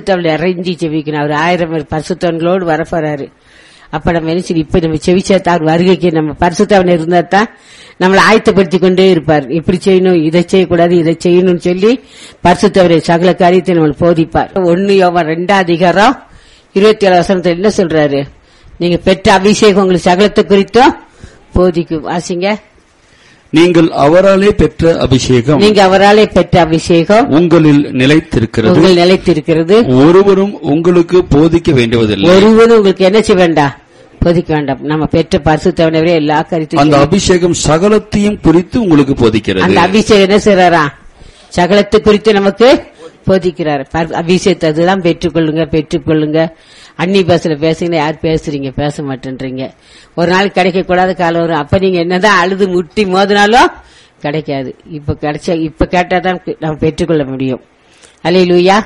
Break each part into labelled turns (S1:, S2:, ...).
S1: பரிசுத்தவன் இறங்கி செவிக்கணும் அவர் ஆயிரம் பேர் பரிசுத்தவன்களோடு வரப்போறாரு அப்ப நம்ம என்ன செய்யணும்? இப்ப நம்ம செவிச்சா அவர் வருகைக்கு நம்ம பரிசுத்தவன் இருந்தா தான் நம்மளை ஆயத்தப்படுத்திக் கொண்டே இருப்பார் இப்படி செய்யணும் இதை செய்யக்கூடாது இதை செய்யணும்னு சொல்லி பரிசுத்தவரை சகல காரியத்தை நம்ம போதிப்பார் ஒன்னு யோவான் ரெண்டாம் அதிகாரம் இருபத்தி ஏழு வசனத்துல என்ன சொல்றாரு நீங்க பெற்ற அபிஷேகம் உங்களுக்கு சகலத்தை குறித்தும் போதிக்கும் வாசிங்க
S2: நீங்கள் அவராலே பெற்ற அபிஷேகம்
S1: நீங்க அவராலே பெற்ற அபிஷேகம்
S2: உங்களில் நிலைத்திருக்கிறது
S1: உங்கள் நிலைத்திருக்கிறது
S2: ஒருவரும் உங்களுக்கு போதிக்க வேண்டுவதில்லை
S1: ஒருவரும் உங்களுக்கு என்ன செய்ய வேண்டாம் போதிக்க வேண்டாம் நம்ம பெற்ற பரிசுத்தவனவரே எல்லா
S2: அந்த
S1: கருத்தையும்
S2: அபிஷேகம் சகலத்தையும் குறித்து உங்களுக்கு போதிக்கிறது
S1: அந்த அபிஷேகம் என்ன செய்யறாரா சகலத்தை குறித்து நமக்கு போதிக்கிறார் பர்- அபிஷேகத்தை அதுதான் பெற்றுக்கொள்ளுங்க பெற்றுக்கொள்ளுங்க அன்னி பாசல பேசுங்க யார் பேசுறீங்க பேச மாட்டேன்றீங்க ஒரு நாள் கிடைக்க கூடாத காலம் வரும் அப்ப நீங்க என்னதான் அழுது முட்டி மோதினாலும் கிடைக்காது இப்ப கிடைச்ச இப்ப கேட்டாதான் நம்ம பெற்றுக்கொள்ள முடியும் அலையிலூயா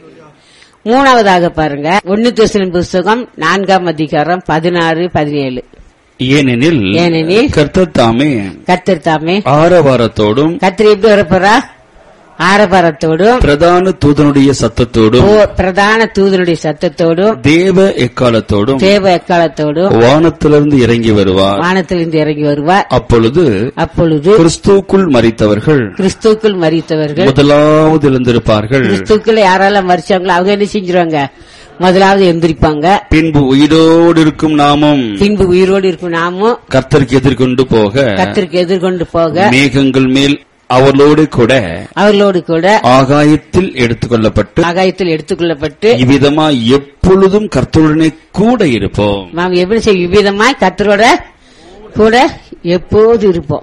S1: மூணாவதாக பாருங்க ஒன்னு தேசலின் புஸ்தகம் நான்காம் அதிகாரம் பதினாறு பதினேழு
S2: ஏனெனில்
S1: ஏனெனில்
S2: கர்த்தர் தாமே
S1: கத்தர் தாமே
S2: ஆரவாரத்தோடும்
S1: கத்திரி எப்படி வரப்போறா ஆரபாரத்தோடும்
S2: பிரதான தூதனுடைய சத்தத்தோடும்
S1: ஓ- பிரதான தூதனுடைய சத்தத்தோடும்
S2: தேவ எக்காலத்தோடும்
S1: தேவ எக்காலத்தோடும்
S2: வானத்திலிருந்து இறங்கி வருவார்
S1: வானத்திலிருந்து இறங்கி வருவார்
S2: அப்பொழுது
S1: அப்பொழுது
S2: கிறிஸ்துவுக்குள் மறித்தவர்கள்
S1: கிறிஸ்துக்குள் மறித்தவர்கள்
S2: முதலாவது எழுந்திருப்பார்கள்
S1: கிறிஸ்துக்குள்ள யாரெல்லாம் மறிச்சாங்களோ அவங்க என்ன செஞ்சிருவாங்க முதலாவது எந்திரிப்பாங்க
S2: பின்பு உயிரோடு இருக்கும் நாமும்
S1: பின்பு உயிரோடு இருக்கும் நாமும்
S2: கர்த்தருக்கு எதிர்கொண்டு போக
S1: கத்திற்கு எதிர்கொண்டு போக
S2: மேகங்கள் மேல் அவர்களோடு கூட
S1: அவர்களோடு கூட
S2: ஆகாயத்தில் எடுத்துக்கொள்ளப்பட்டு
S1: ஆகாயத்தில் எடுத்துக்கொள்ளப்பட்டு
S2: இவ்விதமா எப்பொழுதும் கர்த்தருடனே கூட இருப்போம்
S1: நாம் எப்படி செய்ய விதமாய் கத்தரோட கூட எப்போது இருப்போம்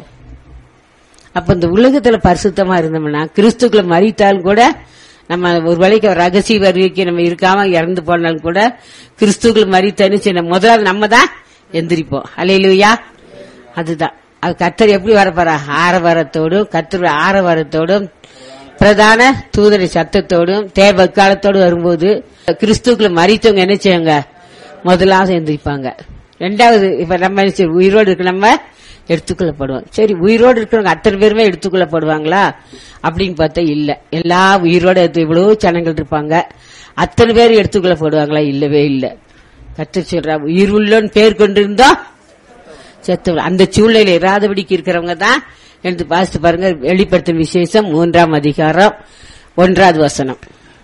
S1: அப்ப இந்த உலகத்துல பரிசுத்தமா இருந்தோம்னா கிறிஸ்துக்குள்ள மறித்தாலும் கூட நம்ம ஒரு வேளைக்கு ரகசிய வருகைக்கு நம்ம இருக்காம இறந்து போனாலும் கூட கிறிஸ்துக்குள்ள மறித்தனு சின்ன முதலாவது நம்ம தான் எந்திரிப்போம் அலையிலுயா அதுதான் அது கத்தர் எப்படி வரப்போறா ஆரவாரத்தோடும் கத்தர் ஆரவாரத்தோடும் பிரதான தூதரை சத்தத்தோடும் தேவ காலத்தோடு வரும்போது கிறிஸ்துக்குள்ள மறித்தவங்க என்ன செய்வாங்க முதலாவது எந்திரிப்பாங்க ரெண்டாவது இப்ப நம்ம என்ன செய்வோம்? உயிரோடு இருக்க நம்ம எடுத்துக்கொள்ளப்படுவோம் சரி உயிரோடு இருக்கிறவங்க அத்தனை பேருமே எடுத்துக்கொள்ளப்படுவாங்களா அப்படின்னு பார்த்தா இல்ல எல்லா உயிரோட எடுத்து இவ்வளவு ஜனங்கள் இருப்பாங்க அத்தனை பேர் எடுத்துக்கொள்ளப்படுவாங்களா இல்லவே இல்ல கத்து சொல்றா உயிர் உள்ளோன்னு பேர் கொண்டிருந்தோம் செத்து அந்த சூழ்நிலை இராதபடிக்கு இருக்கிறவங்க தான் எடுத்து பாசிட்டு பாருங்க வெளிப்படுத்தும் விசேஷம் மூன்றாம் அதிகாரம் ஒன்றாவது வசனம்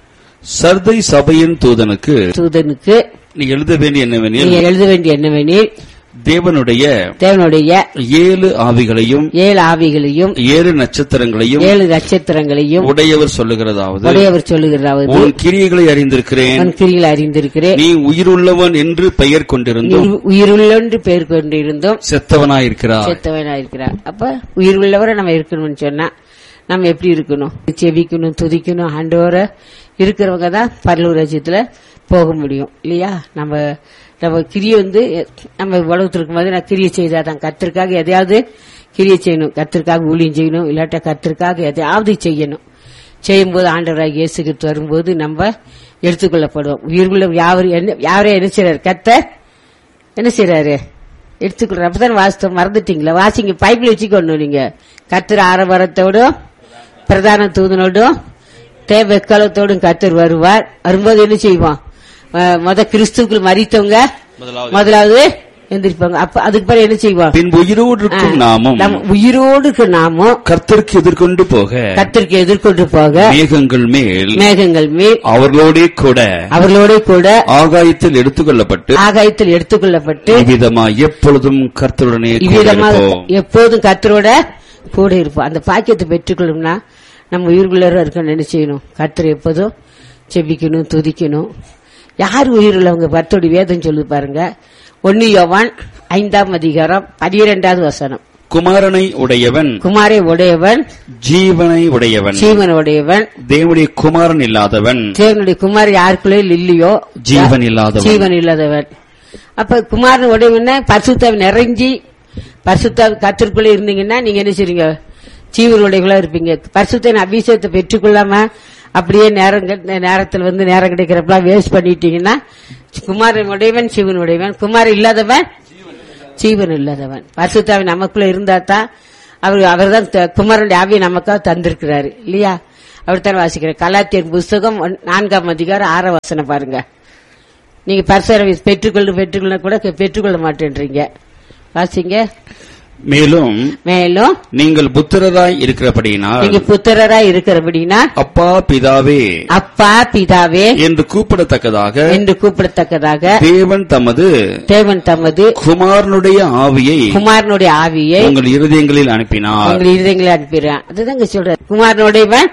S2: சர்தை சபையின் தூதனுக்கு
S1: தூதனுக்கு
S2: நீ எழுத வேண்டிய என்னவெனில்
S1: நீங்க எழுத வேண்டிய என்னவெனில்
S2: தேவனுடைய
S1: தேவனுடைய
S2: ஏழு ஆவிகளையும்
S1: ஏழு ஆவிகளையும்
S2: ஏழு நட்சத்திரங்களையும்
S1: ஏழு நட்சத்திரங்களையும்
S2: உடையவர் சொல்லுகிறதாவது
S1: உடையவர் சொல்லுகிறதாவது
S2: உன் கிரியைகளை அறிந்திருக்கிறேன்
S1: உன் கிரியில் அறிந்திருக்கிறேன்
S2: நீ உயிருள்ளவன் என்று பெயர் கொண்டிருந்தும்
S1: உயிர்- உயிருள்ளொன்று பேர் கொண்டிருந்தும்
S2: செத்தவனாயிருக்கிறாய்
S1: செத்தவனாயிருக்கிறார் அப்ப உயிர் உள்ளவரை நம்ம இருக்கணும்னு சொன்னா நம்ம எப்படி இருக்கணும் செபிக்கணும் துதிக்கணும் ஆண்டவர இருக்கிறவங்க தான் பரலூர் ராஜ்யத்துல போக முடியும் இல்லையா நம்ம நம்ம கிரியை வந்து நம்ம உலகத்தில் இருக்கும்போது நான் கிரியை செய்தாதான் கத்திற்காக எதையாவது கிரியை செய்யணும் கத்திற்காக ஊழியம் செய்யணும் இல்லாட்டா கத்திற்காக எதையாவது செய்யணும் செய்யும்போது ஆண்டவராக இயேசு கிறிஸ்து வரும்போது நம்ம எடுத்துக்கொள்ளப்படுவோம் உயிருள்ள யாவரும் என்ன யாரையும் என்ன செய்றாரு கத்தர் என்ன செய்யறாரு எடுத்துக்கிறோம் அப்பதான் வாசித்தோம் மறந்துட்டீங்களா வாசிங்க பைப்பில் வச்சுக்கணும் நீங்க கத்திர ஆரவாரத்தோடும் பிரதான தூதனோடும் தேவ எக்காலத்தோடும் கத்தர் வருவார் வரும்போது என்ன செய்வோம் அஹ், முத கிறிஸ்துக்குள் மறித்தவங்க முதலாவது எந்திரிப்பாங்க அப்ப அதுக்கு பிறகு என்ன செய்வோம்
S2: பின்பு உயிரோடு இருக்கும் நாமும்
S1: நம்ம உயிரோடு இருக்க நாமும்
S2: கர்த்தருக்கு எதிர்கொண்டு போக
S1: கத்திற்கு எதிர்கொண்டு போக
S2: மேகங்கள் மேல்
S1: மேகங்கள் மேல்
S2: அவர்களோடே கூட
S1: அவர்களோட கூட
S2: ஆகாயத்தில் எடுத்துக்கொள்ளப்பட்டு
S1: ஆகாயத்தில் எடுத்துக்கொள்ளப்பட்டு
S2: இவ்விதமா எப்பொழுதும் கர்த்தருடனே கூட
S1: இவ்விதமாக
S2: இருப்போம்
S1: எப்போதும் கத்தரோட கூட இருப்போம் அந்த பாக்கியத்தை பெற்றுக்கொள்ளணும்னா நம்ம உயிருக்குள்ளர இருக்க என்ன செய்யணும் கத்தர் எப்போதும் செபிக்கணும் துதிக்கணும் யார் உயிருள்ளவங்க கர்த்தருடைய வேதம் சொல்லு பாருங்க ஒன்னு யோவான் ஐந்தாம் அதிகாரம் பனிரெண்டாவது வசனம்
S2: குமாரனை உடையவன்
S1: குமாரை உடையவன்
S2: ஜீவனை உடையவன்
S1: ஜீவன் உடையவன்
S2: தேவனுடைய குமாரன் இல்லாதவன்
S1: தேவனுடைய குமார் யாருக்குள்ளே இல்லையோ
S2: ஜீவன் இல்லாதவன்
S1: ஜீவன் இல்லாதவன் அப்ப குமாரன் உடையவன பரிசுத்தாவை நிறைஞ்சி பரிசுத்தாவை கத்திற்குள்ள இருந்தீங்கன்னா நீங்க என்ன செய்றீங்க ஜீவன் உடையவங்களா இருப்பீங்க பரிசுத்தின் அபிஷேகத்தை பெற்றுக்கொள்ளாம அப்படியே நேரம் கெ- நேரத்தில் வந்து நேரம் கிடைக்கிறப்பெல்லாம் வேஸ்ட் பண்ணிட்டீங்கன்னா குமாரன் உடையவன் சிவன் உடையவன் குமாரன் இல்லாதவன் ஜீவன் இல்லாதவன் பரிசுத்தாவி நமக்குள்ள இருந்தா தான் அவர் அவர் தான் குமாரனுடைய ஆவியை நமக்காக தந்திருக்கிறாரு இல்லையா அப்படித்தான் வாசிக்கிறேன் கலாத்தியர் புஸ்தகம் ஒன்- நான்காம் அதிகாரம் ஆறாம் வசனம் பாருங்க நீங்க பரிசுரை பெற்றுக்கொள்ள பெற்றுக்கொள்ள கூட பெற்றுக்கொள்ள மாட்டேன்றீங்க வாசிங்க
S2: மேலும்
S1: மேலும்
S2: நீங்கள் புத்திரராய் இருக்கிறபடியினால்
S1: நீங்க புத்திரரா இருக்கிறபடினா
S2: அப்பா பிதாவே
S1: அப்பா பிதாவே
S2: என்று கூப்பிடத்தக்கதாக
S1: என்று கூப்பிடத்தக்கதாக
S2: தேவன் தமது
S1: தேவன் தமது
S2: குமாரனுடைய ஆவியை
S1: குமாரனுடைய ஆவியை
S2: உங்கள் இருதயங்களில் அனுப்பினார்
S1: உங்கள் இருதயங்களை அனுப்பிடுறான் அதுதாங்க சொல்ற குமாரனுடையவன்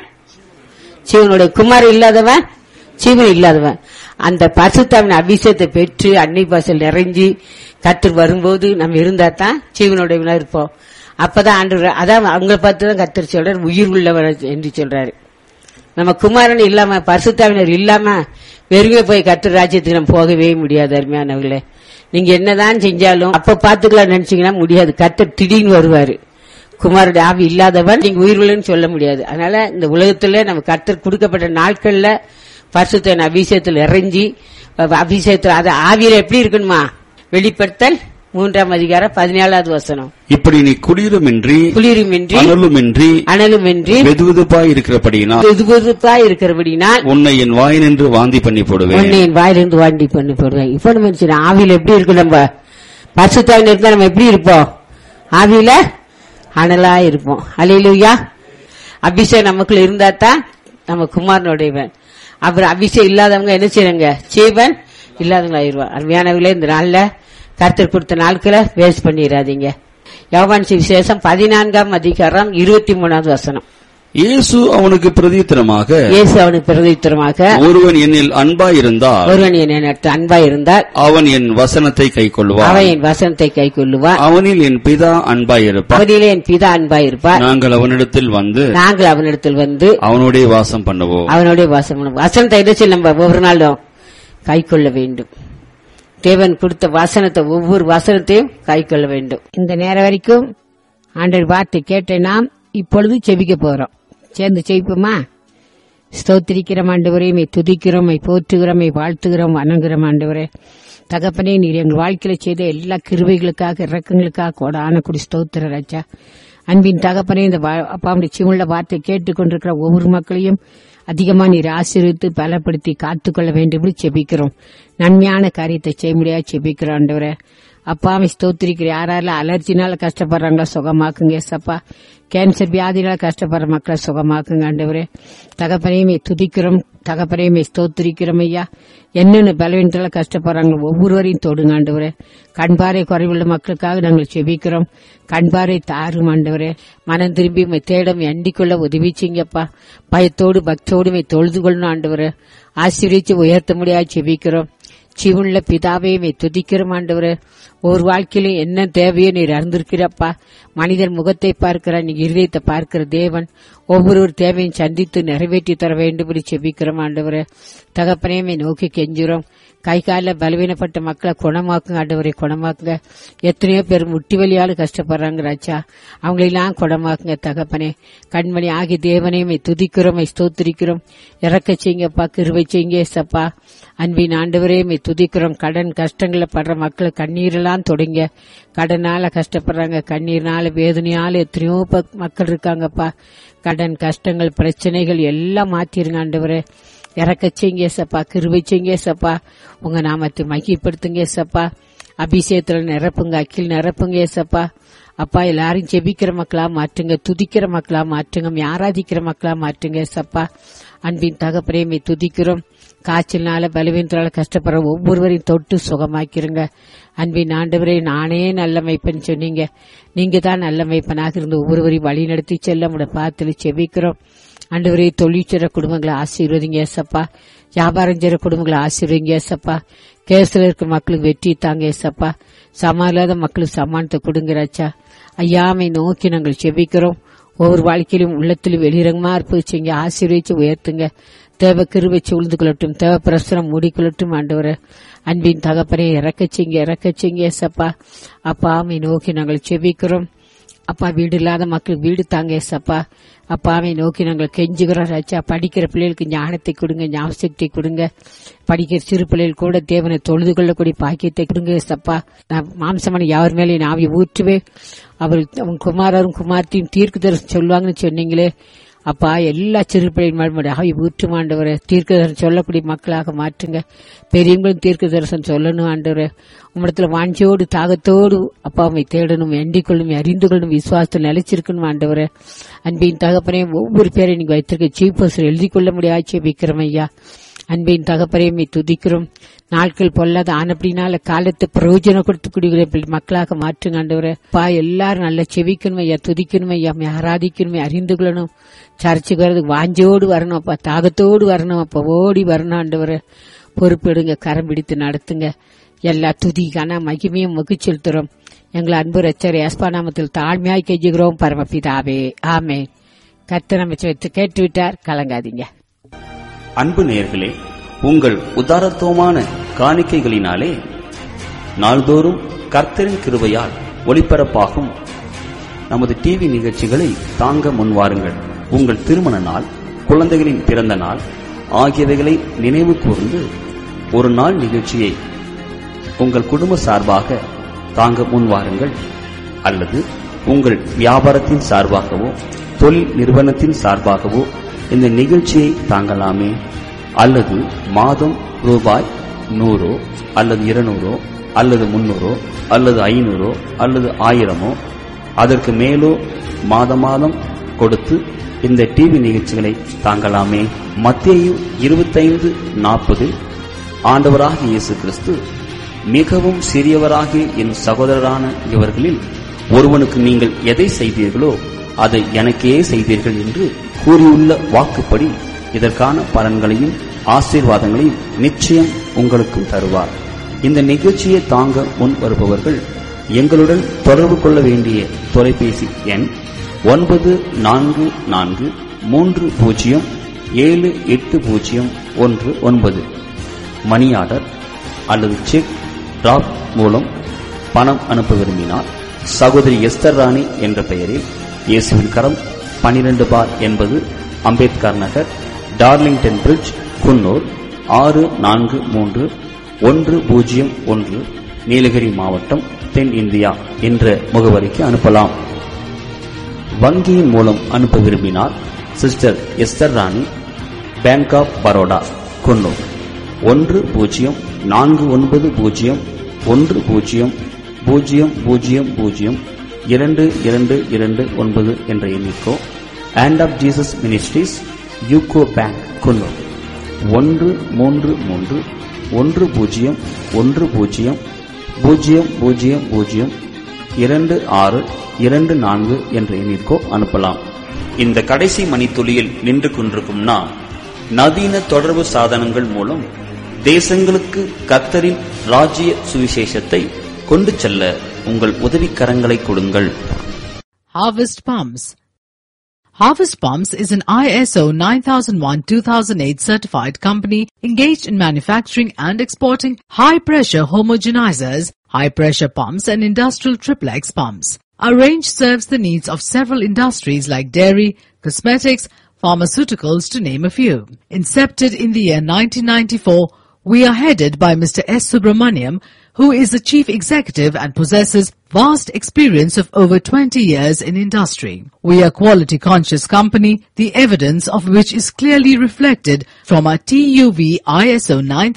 S1: சிவனுடைய குமார் இல்லாதவன் சிவன் இல்லாதவன் அந்த பசுத்தாவின் அபிஷேகத்தை பெற்று அன்னை பாசல் நிறைஞ்சு கத்தர் வரும்போது நம்ம இருந்தா தான் ஜீவனுடையவனா இருப்போம் அப்பதான் ஆண்டு அதான் அவங்கள பார்த்து தான் கத்தர் சொல்றாரு உயிர் உள்ளவர் என்று சொல்றாரு நம்ம குமாரன் இல்லாம பரிசுத்தாவினர் இல்லாம வெறுமே போய் கத்தர் ராஜ்யத்துக்கு நம்ம போகவே முடியாது அருமையானவர்களே நீங்க என்னதான் செஞ்சாலும் அப்ப பாத்துக்கலாம் நினைச்சீங்கன்னா முடியாது கத்தர் திடீர்னு வருவாரு குமாரனுடைய ஆவி இல்லாதவன் நீங்க உயிர் உள்ளன்னு சொல்ல முடியாது அதனால இந்த உலகத்துல நம்ம கத்தர் கொடுக்கப்பட்ட நாட்கள்ல பரிசுத்தன் அபிஷேகத்தில் இறைஞ்சி அபிஷேகத்தில் அது ஆவியில எப்படி இருக்கணுமா வெளிப்படுத்தல் மூன்றாம் அதிகாரம் பதினேழாவது வசனம்
S2: இப்படி நீ குளிருமின்றி
S1: குளிருமின்றி
S2: அனலுமின்றி
S1: அனலுமின்றி
S2: வெதுவெதுப்பாய் இருக்கிறபடியினால்
S1: இதுபா இருக்கிறபடினால்
S2: உன்னை என் வாய் நின்று வாந்தி பண்ணி போடுவேன்
S1: உன்னை என் வாயிலிருந்து வாண்டி பண்ணி போடுவேன் இப்ப நம்ம சரி, ஆவியில எப்படி இருக்கும் நம்ம பரிசுத்தாவின் இருந்தா நம்ம எப்படி இருப்போம் ஆவியில அனலா இருப்போம் அலையிலுயா அபிஷேகம் நமக்குள்ள இருந்தா தான் நம்ம குமாரனுடையவன் அப்புறம் அபிஷேகம் இல்லாதவங்க என்ன செய்யறாங்க சீவன் இல்லாதவங்க ஆயிடுவான் அருமையானவங்களே இந்த நாள்ல கர்த்தர் கொடுத்த நாட்களை வேஸ்ட் பண்ணிடாதீங்க யோவான் விசேஷம் பதினான்காம் அதிகாரம் இருபத்தி மூணாவது வசனம்
S2: இயேசு அவனுக்கு பிரதித்திரமாக
S1: இயேசு அவனுக்கு பிரதித்திரமாக
S2: ஒருவன் என்னில் அன்பாயிருந்தால்
S1: ஒருவன் என்னை அன்பா இருந்தால்
S2: அவன் என் வசனத்தை கைக்கொள்வான்
S1: அவன் என் வசனத்தை கை கொள்ளுவான்
S2: அவனில் என் பிதா அன்பாயிருப்பான்
S1: அவனிலே என் பிதா அன்பா இருப்பார்
S2: நாங்கள் அவனிடத்தில் வந்து
S1: நாங்கள் அவனிடத்தில் வந்து
S2: அவனுடைய வாசம் பண்ணுவோம்
S1: அவனுடைய வாசம் பண்ணுவோம். வசனத்தை என்ன செய்ய நம்ம ஒவ்வொரு நாளும் கை கொள்ள வேண்டும் தேவன் கொடுத்த வசனத்தை ஒவ்வொரு வசனத்தையும் கை கொள்ள வேண்டும் இந்த நேரம் வரைக்கும் ஆண்டவர் வார்த்தை கேட்ட நாம் இப்பொழுது செபிக்க போறோம் சேர்ந்து செபிப்போமா ஸ்தோத்திரிக்கிறோம் ஆண்டவரே மை துதிக்கிறோம் மை போற்றுகிறோம் மை வாழ்த்துகிறோம் வணங்குகிறோம் ஆண்டவரே தகப்பனே நீர் எங்கள் வாழ்க்கையில செய்த எல்லா கிருபைகளுக்காக இறக்கங்களுக்காக கோடான குடி ஸ்தோத்திர ராஜா அன்பின் தகப்பனே இந்த வா- அப்பாவுடைய சிமுள்ள வார்த்தை கேட்டுக்கொண்டிருக்கிற ஒவ்வொரு மக்களையும் அதிகமா நீர் ஆசீர்வித்து பலப்படுத்தி காத்துக்கொள்ள வேண்டும் என்று செபிக்கிறோம் நன்மையான காரியத்தை செய்ய முடியாது செபிக்கிறோம் ஆண்டவரே அப்பாவை ஸ்தோத்திரிக்கிற யாரெல்லாம் அலர்ஜினால கஷ்டப்படுறாங்களோ சுகமாக்குங்க ஏசப்பா கேன்சர் வியாதினால கஷ்டப்படுற மக்களை சுகமாக்குங்க ஆண்டவரே தகப்பனையுமே துதிக்கிறோம் தகப்பனையுமே ஸ்தோத்திரிக்கிறோம் ஐயா என்னென்ன பலவீனத்தால கஷ்டப்படுறாங்க ஒவ்வொருவரையும் தொடுங்க ஆண்டவரே கண்பாறை குறைவுள்ள மக்களுக்காக நாங்கள் செபிக்கிறோம் கண்பாறை தாரும் ஆண்டவரே மனம் திரும்பி உம்மை தேடம் எண்டிக்கொள்ள உதவிச்சிங்கப்பா பயத்தோடு பக்தியோடு உம்மை தொழுது கொள்ளணும் ஆண்டவரே ஆசீர்வதிச்சு உயர்த்த முடியாது செபிக்கிறோம் ஜீவனுள்ள பிதாவே மே துதிக்கிறோம் ஆண்டவரே ஒரு வாழ்க்கையிலும் என்ன தேவையோ நீர் அறிந்திருக்கிறப்பா மனிதன் முகத்தை பார்க்கிற நீ இருதயத்தை பார்க்கிற தேவன் ஒவ்வொரு தேவையும் சந்தித்து நிறைவேற்றி தர வேண்டும் என்று செபிக்கிறோம் ஆண்டவரே தகப்பனையுமே நோக்கி கெஞ்சுறோம் கை காலில் பலவீனப்பட்ட மக்களை குணமாக்குங்க ஆண்டவரை குணமாக்குங்க எத்தனையோ பேர் முட்டி வலியால கஷ்டப்படுறாங்க ராஜா அவங்களெல்லாம் குணமாக்குங்க தகப்பனே கண்மணி ஆகி தேவனையுமே துதிக்கிறோம் ஸ்தோத்திரிக்கிறோம் இறக்க செய்யுங்கப்பா கிருவை செய்யுங்க சப்பா அன்பின் ஆண்டவரே மே துதிக்கிறோம் கடன் கஷ்டங்களை படுற மக்கள் கண்ணீரெல்லாம் தொடங்க கடனால கஷ்டப்படுறாங்க கண்ணீர்னால வேதனையால எத்தனையோ பக்- மக்கள் இருக்காங்கப்பா கடன் கஷ்டங்கள் பிரச்சனைகள் எல்லாம் மாத்திருங்க ஆண்டவரே இறக்க செய்யுங்க சப்பா கிருவை செய்யுங்க சப்பா உங்க நாமத்தை மகிப்படுத்துங்க சப்பா அபிஷேகத்துல நிரப்புங்க அக்கில் நிரப்புங்க சப்பா அப்பா எல்லாரும் ஜெபிக்கிற மக்களா மாற்றுங்க துதிக்கிற மக்களா மாற்றுங்க ஆராதிக்கிற மக்களா மாற்றுங்க சப்பா அன்பின் தகப்பரையுமே துதிக்கிறோம் காய்ச்சல்னால பலவீனத்தால கஷ்டப்படுற ஒவ்வொருவரையும் தொட்டு சுகமாக்கிருங்க அன்பின் ஆண்டவரே நானே நல்ல மைப்பன் சொன்னீங்க நீங்க தான் நல்ல மைப்பனாக இருந்து ஒவ்வொருவரையும் வழி நடத்தி செல்ல உங்களோட பாத்துல செபிக்கிறோம் ஆண்டவரே தொழிற்சிற குடும்பங்களை ஆசீர்வதிங்க ஏசப்பா வியாபாரம் செய்கிற குடும்பங்களை ஆசீர்வதிங்க ஏசப்பா கேஸ்ல இருக்க மக்களுக்கு வெற்றி தாங்க ஏசப்பா சமாளாத மக்களுக்கு சமானத்தை கொடுங்கிறாச்சா ஐயாமை நோக்கி நாங்கள் செபிக்கிறோம் ஒவ்வொரு வாழ்க்கையிலும் உள்ளத்திலும் வெளிரங்கமா இருப்பிச்சிங்க ஆசீர்வதிச்சு உயர்த்துங்க தேவ கிருவச்சு உழுது கொள்ளட்டும் தேவ பிரசுரம் மூடிக்கொள்ளட்டும் ஆண்டவரே அன்பின் தகப்பனே இறக்கச்சிங்க இறக்கச்சிங்க ஏசப்பா அப்பா ஆமை நோக்கி நாங்கள் செபிக்கிறோம் அப்பா வீடு இல்லாத மக்களுக்கு வீடு தாங்க ஏசப்பா அப்பாவை நோக்கி நாங்கள் கெஞ்சுகிறோம் ராஜா படிக்கிற பிள்ளைகளுக்கு ஞானத்தை கொடுங்க ஞாபகத்தை கொடுங்க படிக்கிற சிறு பிள்ளைகள் கூட தேவனை தொழுது கொள்ளக்கூடிய பாக்கியத்தை கொடுங்க ஏசப்பா நான் மாம்சமான யார் மேலே நாவி ஊற்றுவே அவர் உன் குமாரரும் குமார்த்தையும் தீர்க்கு சொல்லுவாங்கன்னு சொன்னீங்களே அப்பா எல்லா சிறுபிள்ளையின் மறுமடியாக ஊற்றும் ஆண்டவரே தீர்க்கதரிசனம் சொல்லக்கூடிய மக்களாக மாற்றுங்க பெரியவங்களும் தீர்க்க தரிசனம் சொல்லணும் ஆண்டவரே உம்மிடத்துல வாஞ்சியோடு தாகத்தோடு அப்பா அம்மை தேடணும் எண்டிக் கொள்ளும் அறிந்து கொள்ளும் விசுவாசத்தில் நிலைச்சிருக்கணும் ஆண்டவரே அன்பின் தகப்பனே ஒவ்வொரு பேரையும் நீங்க வைத்திருக்க சீஃப் எழுதி கொள்ள முடியாது விக்ரம் ஐயா அன்பின் தகப்பரையுமே துதிக்கிறோம் நாட்கள் பொல்லாத ஆனப்படினால காலத்தை பிரயோஜனம் கொடுத்து குடிக்கிற மக்களாக மாற்றுங்க ஆண்டவரே பா எல்லாரும் நல்லா செவிக்கணும் ஐயா துதிக்கணும் ஐயா உம்மை ஆராதிக்கணுமே அறிந்து கொள்ளணும் சர்ச்சுக்கு வரதுக்கு வாஞ்சோடு வரணும் அப்பா தாகத்தோடு வரணும் அப்பா ஓடி வரணும் ஆண்டவரே பொறுப்பெடுங்க கரம் பிடித்து நடத்துங்க எல்லா துதிக்கான மகிமையும் மொகி செலுத்துறோம் எங்களை அன்பு ரச்சர் ஏஸ்பா நாமத்தில் தாழ்மையாய் கெஞ்சுகிறோம் பரமபிதாவே ஆமே கத்து நம்ம வைத்து கேட்டுவிட்டார் கலங்காதீங்க
S2: அன்பு நேயர்களே உங்கள் உதாரத்துவமான காணிக்கைகளினாலே நாள்தோறும் கர்த்தரின் கிருபையால் ஒளிபரப்பாகும் நமது டிவி நிகழ்ச்சிகளை தாங்க முன்வாருங்கள் உங்கள் திருமண நாள் குழந்தைகளின் பிறந்த நாள் ஆகியவைகளை நினைவு கூர்ந்து ஒரு நாள் நிகழ்ச்சியை உங்கள் குடும்ப சார்பாக தாங்க முன்வாருங்கள் அல்லது உங்கள் வியாபாரத்தின் சார்பாகவோ தொழில் நிறுவனத்தின் சார்பாகவோ இந்த நிகழ்ச்சியை தாங்கலாமே அல்லது மாதம் ரூபாய் நூறோ அல்லது இருநூறோ அல்லது முன்னூறோ அல்லது ஐநூறோ அல்லது ஆயிரமோ அதற்கு மேலோ மாத மாதம் கொடுத்து இந்த டிவி நிகழ்ச்சிகளை தாங்கலாமே மத்தேயு இருபத்தைந்து நாற்பதில் ஆண்டவராகிய இயேசு கிறிஸ்து மிகவும் சிறியவராகிய என் சகோதரரான இவர்களில் ஒருவனுக்கு நீங்கள் எதை செய்தீர்களோ அதை எனக்கே செய்தீர்கள் என்று கூறியுள்ள வாக்குப்படி இதற்கான பலன்களையும் ஆசீர்வாதங்களையும் நிச்சயம் உங்களுக்கும் தருவார் இந்த நிகழ்ச்சியை தாங்க முன் வருபவர்கள் எங்களுடன் தொடர்பு கொள்ள வேண்டிய தொலைபேசி எண் ஒன்பது நான்கு நான்கு மூன்று பூஜ்ஜியம் ஏழு எட்டு பூஜ்ஜியம் ஒன்று ஒன்பது மணி ஆர்டர் அல்லது செக் டிராப் மூலம் பணம் அனுப்ப விரும்பினால் சகோதரி எஸ்தர் ராணி என்ற பெயரில் இயேசுவின் கரம் பனிரெண்டு பார் என்பது அம்பேத்கர் நகர் டார்லிங்டன் பிரிட்ஜ் குன்னூர் ஆறு நான்கு மூன்று ஒன்று பூஜ்ஜியம் ஒன்று நீலகிரி மாவட்டம் தென் இந்தியா என்ற முகவரிக்கு அனுப்பலாம் வங்கியின் மூலம் அனுப்ப விரும்பினால் sister Esther Rani Bank of Baroda Coonoor ஒன்று பூஜ்ஜியம் நான்கு ஒன்பது பூஜ்ஜியம் ஒன்று பூஜ்ஜியம் பூஜ்ஜியம் பூஜ்ஜியம் பூஜ்ஜியம் இரண்டு இரண்டு இரண்டு ஒன்பது என்ற எண்ணிக்கோ Hand of Jesus Ministries UCO Bank Coonoor ஒன்று மூன்று மூன்று ஒன்று பூஜ்ஜியம் ஒன்று பூஜ்ஜியம் பூஜ்ஜியம் பூஜ்ஜியம் பூஜ்ஜியம் இரண்டு ஆறு இரண்டு நான்கு என்ற எண்ணிற்கோ அனுப்பலாம் இந்த கடைசி மணித்துளியில் நின்று கொண்டிருக்கும் நான் நவீன தொடர்பு சாதனங்கள் மூலம் தேசங்களுக்கு கத்தரின் ராஜ்ய சுவிசேஷத்தை கொண்டு செல்ல உங்கள் உதவிக்கரங்களை கொடுங்கள்
S3: Harvest Palms. Harvest Palms is an ISO 9001-2008 certified company engaged in manufacturing and exporting high-pressure homogenizers, high-pressure pumps and industrial triplex pumps. Our range serves the needs of several industries like dairy, cosmetics, pharmaceuticals to name a few. Incepted in the year 1994, we are headed by Mr. S. Subramaniam, who is the chief executive and possesses vast experience of over 20 years in industry. We are quality conscious company, the evidence of which is clearly reflected from our TUV ISO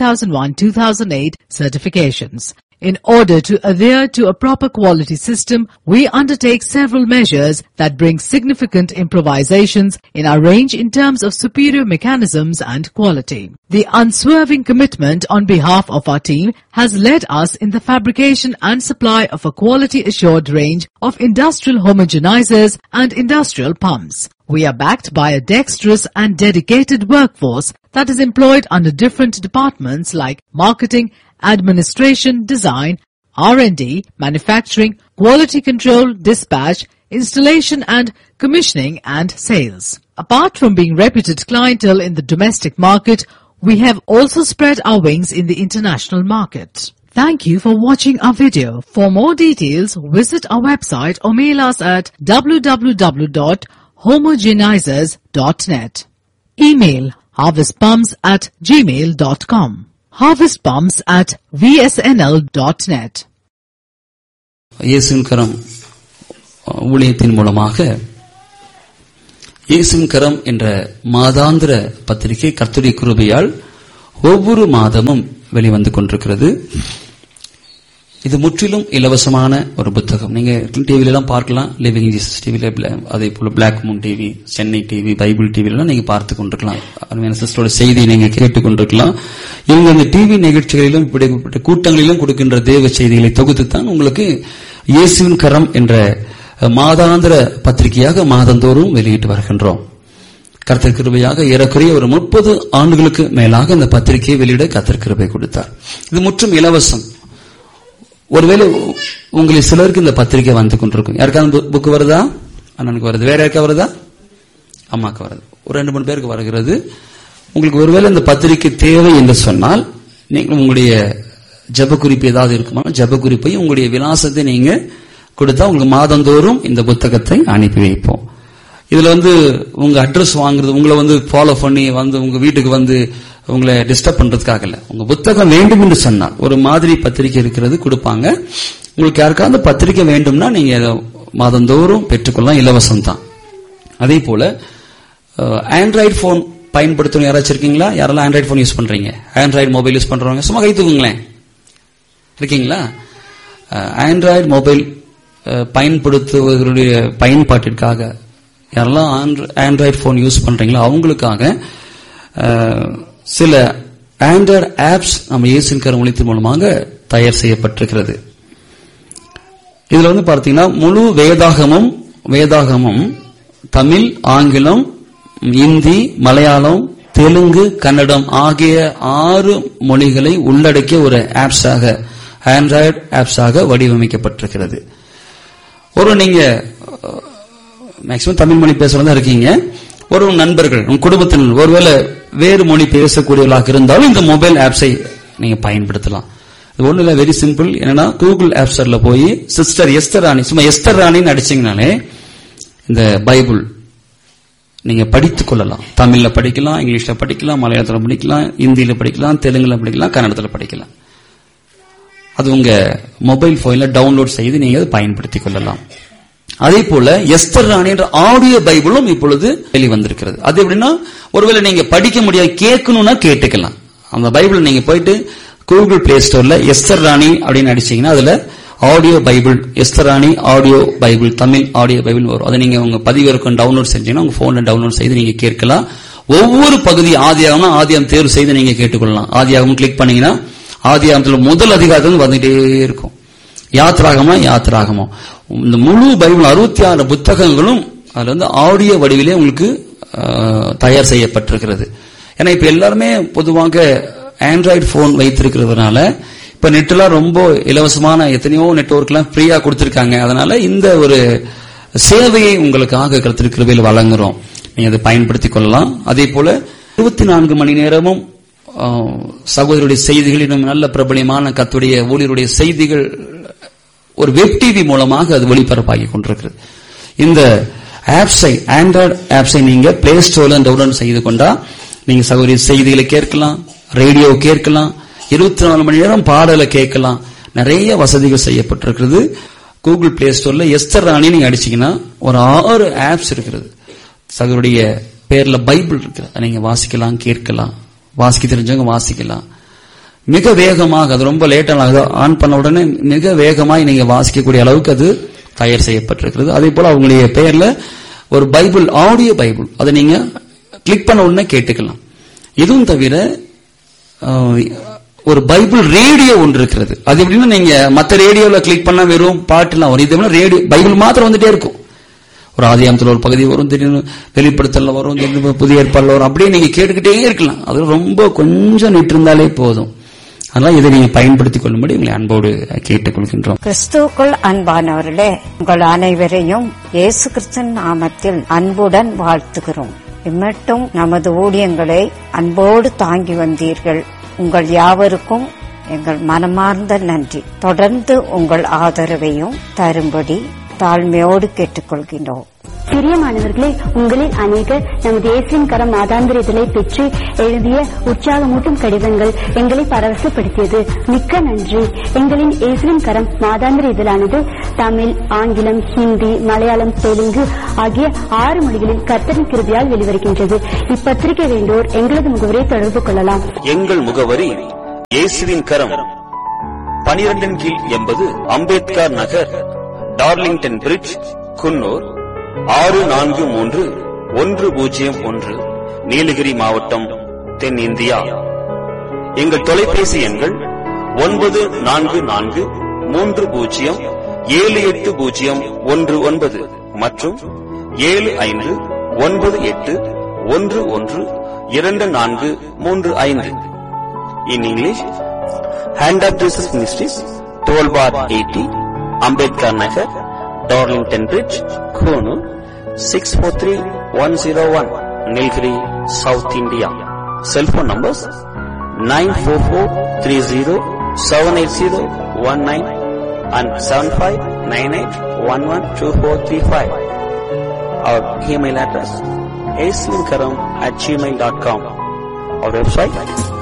S3: 9001-2008 certifications. In order to adhere to a proper quality system, we undertake several measures that bring significant improvisations in our range in terms of superior mechanisms and quality. The unswerving commitment on behalf of our team has led us in the fabrication and supply of a quality assured range of industrial homogenizers and industrial pumps. We are backed by a dexterous and dedicated workforce that is employed under different departments like marketing, administration, design, R&D, manufacturing, quality control, dispatch, installation and commissioning and sales. Apart from being reputed clientele in the domestic market, we have also spread our wings in the international market. Thank you for watching our video. For more details, visit our website or mail us at www.homogenizers.net. Email harvestpumps at gmail.com. Harvestpumps at vsnl.net.
S2: இயேசுவின் கரம் ஊழியத்தின் மூலமாக இயேசுவின் கரம் என்ற மாதாந்திர பத்திரிகை கர்த்தருடைய கிருபையால் ஒவ்வொரு மாதமும் வெளிவந்து கொண்டிருக்கிறது இது முற்றிலும் இலவசமான ஒரு புத்தகம் நீங்க டிவில எல்லாம் பார்க்கலாம் லிவிங் ஜீசஸ் டிவில அதே போல Black Moon TV Chennai TV Bible டிவில எல்லாம் நீங்க பார்த்து கொண்டிருக்கலாம் அருமையான சிஸ்டரோட செய்தியை நீங்க கேட்டுக் கொண்டிருக்கலாம் இவங்க இந்த டிவி நிகழ்ச்சிகளிலும் இப்படிப்பட்ட கூட்டங்களிலும் கொடுக்கின்ற தேவ செய்திகளை தொகுத்து தான் உங்களுக்கு இயேசுவின் கரம் என்ற மாதாந்திர பத்திரிகையாக மாதந்தோறும் வெளியிட்டு வருகின்றோம் கர்த்தர் கிருபையாக ஏறக்குறைய ஒரு முப்பது ஆண்டுகளுக்கு மேலாக இந்த பத்திரிகையை வெளியிட கர்த்தர் கிருபை கொடுத்தார் இது முற்றும் இலவசம் ஒருவேளை உங்களில் சிலருக்கு இந்த பத்திரிகை வந்து கொண்டிருக்கும் யாருக்காவது புக் வருதா அண்ணனுக்கு வருது வேற யாருக்கா வருதா அம்மாக்கு வருது ஒரு ரெண்டு மூணு பேருக்கு வருகிறது உங்களுக்கு ஒருவேளை இந்த பத்திரிகை தேவை என்று சொன்னால் நீங்கள் உங்களுடைய ஜப குறிப்பு ஏதாவது இருக்குமா ஜப குறிப்பையும் உங்களுடைய விலாசத்தை நீங்க கொடுத்தா உங்களுக்கு மாதந்தோறும் இந்த புத்தகத்தை அனுப்பி வைப்போம் இதுல வந்து உங்க அட்ரஸ் வாங்குறது உங்களை வந்து ஃபாலோ பண்ணி வந்து உங்க வீட்டுக்கு வந்து உங்களை டிஸ்டர்ப் பண்றதுக்காக இல்ல உங்க புத்தகம் வேண்டும் என்று சொன்னால் ஒரு மாதிரி பத்திரிகை இருக்கிறது கொடுப்பாங்க உங்களுக்கு யாருக்காவது பத்திரிகை வேண்டும்னா நீங்க மாதந்தோறும் பெற்றுக்கொள்ளலாம் இலவசம் தான் அதே போல ஆண்ட்ராய்டு போன் பயன்படுத்தணும் யாராச்சும் இருக்கீங்களா யாரெல்லாம் ஆண்ட்ராய்டு போன் யூஸ் பண்றீங்க ஆண்ட்ராய்டு மொபைல் யூஸ் பண்றவங்க சும்மா கை தூக்குங்களேன் இருக்கீங்களா ஆண்ட்ராய்டு மொபைல் பயன்படுத்துவதனுடைய பயன்பாட்டிற்காக யாரெல்லாம் ஆண்ட்ராய்டு போன் யூஸ் பண்றீங்களோ அவங்களுக்காக சில ஆண்ட்ராய்டு ஆப்ஸ் நம்ம இயேசின் கரம் ஒழித்தின் மூலமாக தயார் செய்யப்பட்டிருக்கிறது இதுல வந்து பார்த்தீங்கன்னா முழு வேதாகமும் வேதாகமும் தமிழ் ஆங்கிலம் இந்தி மலையாளம் தெலுங்கு கன்னடம் ஆகிய ஆறு மொழிகளை உள்ளடக்கிய ஒரு ஆப்ஸாக ஆண்ட்ராய்டு ஆப்ஸாக வடிவமைக்கப்பட்டிருக்கிறது ஒரு நீங்க மேக்சிமம் தமிழ் மொழி பேசுறதா இருக்கீங்க ஒரு நண்பர்கள் உங்க குடும்பத்தினர் ஒருவேளை வேறு மொழி பேசக்கூடியவர்களாக இருந்தாலும் இந்த மொபைல் ஆப்ஸை நீங்க பயன்படுத்தலாம் இது ஒண்ணு இல்ல வெரி சிம்பிள் என்னன்னா கூகுள் ஆப் ஸ்டோர்ல போய் சிஸ்டர் எஸ்தர் ராணி சும்மா எஸ்தர் ராணின்னு அடிச்சீங்கனாலே இந்த பைபிள் நீங்க படித்துக் கொள்ளலாம் தமிழ்ல படிக்கலாம் இங்கிலீஷ்ல படிக்கலாம் மலையாளத்துல படிக்கலாம் இந்தியில படிக்கலாம் தெலுங்குல படிக்கலாம் கன்னடத்துல படிக்கலாம் அது உங்க மொபைல் போன்ல டவுன்லோட் செய்து நீங்க அதை பயன்படுத்திக் கொள்ளலாம் அதே போல எஸ்தர் ராணி என்ற ஆடியோ பைபிளும் இப்பொழுது வெளிவந்திருக்கிறது அது எப்படின்னா ஒருவேளை நீங்க படிக்க முடியாது கேட்கணும்னா கேட்டுக்கலாம் அந்த பைபிள் நீங்க போயிட்டு கூகுள் பிளே ஸ்டோர்ல எஸ்தர் ராணி அப்படின்னு அடிச்சீங்கன்னா அதுல audio Bible Esther Rani audio Bible Tamil audio Bible வரும் அதை நீங்க உங்க பதிவிறக்கம் டவுன்லோட் செஞ்சீங்கன்னா உங்க போன்ல டவுன்லோட் செய்து நீங்க கேட்கலாம் ஒவ்வொரு பகுதி ஆதியாகம்னா ஆதியாகம் தேர்வு செய்து நீங்க கேட்டுக்கொள்ளலாம் ஆதியாகம் கிளிக் பண்ணீங்கன்னா ஆதியாகத்துல முதல் அதிகாரத்தில் வந்துட்டே இருக்கும் யாத்ராகமா யாத்ராகமா இந்த முழு பைபிள் அறுபத்தி ஆறு புத்தகங்களும் அதுல வந்து ஆடியோ வடிவிலே உங்களுக்கு தயார் செய்யப்பட்டிருக்கிறது ஏன்னா இப்ப எல்லாருமே பொதுவாக ஆண்ட்ராய்டு போன் வைத்திருக்கிறதுனால இப்ப நெட்லாம் ரொம்ப இலவசமான எத்தனையோ நெட்ஒர்க் எல்லாம் ஃப்ரீயா கொடுத்திருக்காங்க அதனால இந்த ஒரு சேவையை உங்களுக்காக கருத்திருக்கிறவையில் வழங்குறோம் நீங்க அதை பயன்படுத்திக் கொள்ளலாம் அதே போல இருபத்தி நான்கு மணி நேரமும் சகோதரருடைய செய்திகள் இன்னும் நல்ல பிரபலியமான கத்துடைய ஊழியருடைய செய்திகள் ஒரு வெப் டிவி மூலமாக அது ஒளிபரப்பாகி கொண்டிருக்கிறது இந்த ஆப்ஸை ஆண்ட்ராய்டு ஆப்ஸை நீங்க பிளே ஸ்டோர்ல டவுன்லோட் செய்து கொண்டா நீங்க சகோதரி செய்திகளை கேட்கலாம் ரேடியோ கேட்கலாம் இருபத்தி நாலு மணி நேரம் பாடலை கேட்கலாம் நிறைய வசதிகள் செய்யப்பட்டிருக்கிறது கூகுள் பிளே ஸ்டோர்ல எஸ்தர் ராணி நீங்க அடிச்சீங்கன்னா ஒரு ஆறு ஆப்ஸ் இருக்கிறது சகோதரிய பேர்ல பைபிள் இருக்கு அதை நீங்க வாசிக்கலாம் கேட்கலாம் வாசிக்க தெரிஞ்சவங்க வாசிக்கலாம் மிக வேகமாக அது ரொம்ப லேட்டாக ஆன் பண்ண உடனே மிக வேகமாக நீங்க வாசிக்கக்கூடிய அளவுக்கு அது தயார் செய்யப்பட்டிருக்கிறது அதே போல அவங்களுடைய பெயர்ல ஒரு பைபிள் ஆடியோ பைபிள் அதை நீங்க கிளிக் பண்ண உடனே கேட்டுக்கலாம் இதுவும் தவிர ஒரு பைபிள் ரேடியோ ஒன்று இருக்கிறது அது எப்படின்னா நீங்க மற்ற ரேடியோல கிளிக் பண்ணா வெறும் பாட்டுலாம் வரும் இது ரேடியோ பைபிள் மாத்திரம் வந்துட்டே இருக்கும் ஒரு ஆதியாமத்தில் ஒரு பகுதி வரும் திடீர்னு வெளிப்படுத்தல வரும் திடீர்னு புதிய ஏற்பாடுல வரும் அப்படியே நீங்க கேட்டுக்கிட்டே இருக்கலாம் அது ரொம்ப கொஞ்சம் நிட்டு இருந்தாலே போதும் அதனால இதை நீங்க பயன்படுத்திக் கொள்ளும்படி உங்களை அன்போடு கேட்டுக்கொள்கின்றோம்
S4: கிறிஸ்துவுக்குள் அன்பானவர்களே உங்கள் அனைவரையும் இயேசு கிறிஸ்தன் நாமத்தில் அன்புடன் வாழ்த்துகிறோம் இம்மட்டும் நமது ஊழியங்களை அன்போடு தாங்கி வந்தீர்கள் உங்கள் யாவருக்கும் எங்கள் மனமார்ந்த நன்றி தொடர்ந்து உங்கள் ஆதரவையும் தரும்படி தாழ்மையோடு கேட்டுக்கொள்கின்றோம்
S5: பிரியமானவர்களே உங்களில் அநேகர் நமது இயேசுவின் கரம் மாதாந்திர இதழை பெற்று எழுதிய உற்சாகமூட்டும் கடிதங்கள் எங்களை பரவசப்படுத்தியது மிக்க நன்றி எங்களின் இயேசுவின் கரம் மாதாந்திர இதழானது தமிழ் ஆங்கிலம் ஹிந்தி மலையாளம் தெலுங்கு ஆகிய ஆறு மொழிகளில் கர்த்தரின் கிருபியால் வெளிவருகின்றது இப்பத்திரிகை வேண்டோர் எங்களது முகவரை தொடர்பு கொள்ளலாம்
S2: எங்கள் முகவரி இயேசுவின் கரம் பனிரெண்டின் கீழ் எண்பது அம்பேத்கர் நகர் டார்லிங்டன் பிரிட்ஜ் குன்னூர் ஆறு நான்கு மூன்று ஒன்று பூஜ்ஜியம் ஒன்று நீலகிரி மாவட்டம் தென்னிந்தியா எங்கள் தொலைபேசி எண்கள் ஒன்பது நான்கு நான்கு மூன்று பூஜ்ஜியம் ஏழு எட்டு பூஜ்ஜியம் ஒன்று ஒன்பது மற்றும் ஏழு ஐந்து ஒன்பது எட்டு ஒன்று ஒன்று இரண்டு நான்கு மூன்று ஐந்து in English Hand of Jesus Ministries twelve bar eighty Ambedkar Nagar Darlington Bridge Coonoor six four three one zero one Nilgiri south India cellphone numbers nine four four three zero seven eight zero one nine and seven five nine eight one one two four three five our email address ஏசுவின் கரம் at Gmail dot com our website